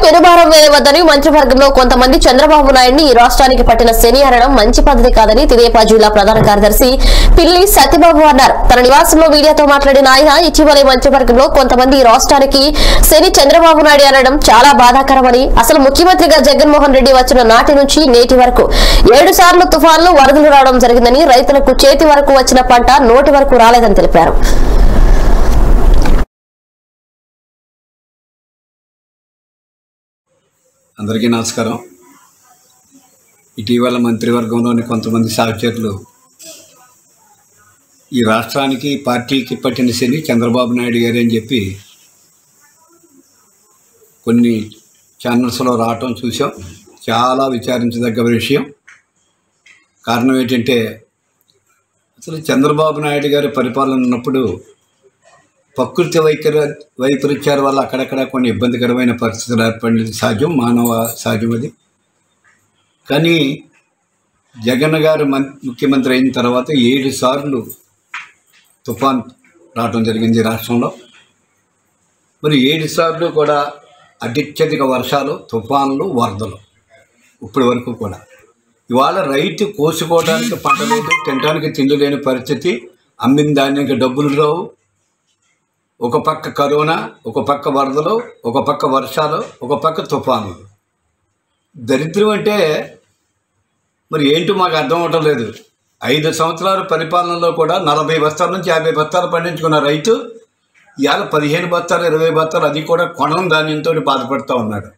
పెనుభారం వేయవద్దని మంత్రివర్గంలో కొంతమంది చంద్రబాబు నాయుడిని ఈ రాష్ట్రానికి పట్టిన శని అనడం మంచి పద్ధతి కాదని తిదేపా జిల్లా ప్రధాన కార్యదర్శి పిల్లి సత్యబాబు అన్నారు తన నివాసంలో మీడియాతో మాట్లాడిన ఆయన ఇటీవలే మంత్రివర్గంలో కొంతమంది ఈ రాష్ట్రానికి శని చంద్రబాబు నాయుడు అనడం చాలా బాధాకరమని అసలు ముఖ్యమంత్రిగా జగన్మోహన్ రెడ్డి వచ్చిన నాటి నుంచి నేటి వరకు ఏడు సార్లు తుఫాన్లు వరదలు రావడం జరిగిందని రైతులకు చేతి వరకు వచ్చిన పంట నోటి వరకు రాలేదని తెలిపారు అందరికీ నమస్కారం ఇటీవల మంత్రివర్గంలోని కొంతమంది సహచరులు ఈ రాష్ట్రానికి పార్టీకి పట్టిన శని చంద్రబాబు నాయుడు గారు అని చెప్పి కొన్ని ఛానల్స్లో రావటం చూసాం చాలా విచారించదగ్గ విషయం కారణం ఏంటంటే అసలు చంద్రబాబు నాయుడు గారి పరిపాలన ఉన్నప్పుడు ప్రకృతి వైఖరి వైపరీత్యాల వల్ల అక్కడక్కడ కొన్ని ఇబ్బందికరమైన పరిస్థితులు ఏర్పడినది సహజం మానవ సహజం అది కానీ జగన్ గారు మన్ ముఖ్యమంత్రి అయిన తర్వాత ఏడు సార్లు తుఫాన్ రావడం జరిగింది ఈ రాష్ట్రంలో మరి ఏడు సార్లు కూడా అత్యధిక వర్షాలు తుఫాన్లు వరదలు ఇప్పటి వరకు కూడా ఇవాళ రైతు కోసుకోవడానికి పంట లేదు తినడానికి తిండి లేని పరిస్థితి అమ్మిన ధాన్యానికి డబ్బులు రావు ఒక పక్క కరోనా ఒక పక్క వరదలు ఒక పక్క వర్షాలు ఒక పక్క తుఫానులు దరిద్రం అంటే మరి ఏంటో మాకు అర్థం అవటం లేదు ఐదు సంవత్సరాల పరిపాలనలో కూడా నలభై బస్తాల నుంచి యాభై బస్తాలు పండించుకున్న రైతు ఇవాళ పదిహేను బస్తాలు ఇరవై బస్తాలు అది కూడా కొనం ధాన్యంతో బాధపడుతూ ఉన్నాడు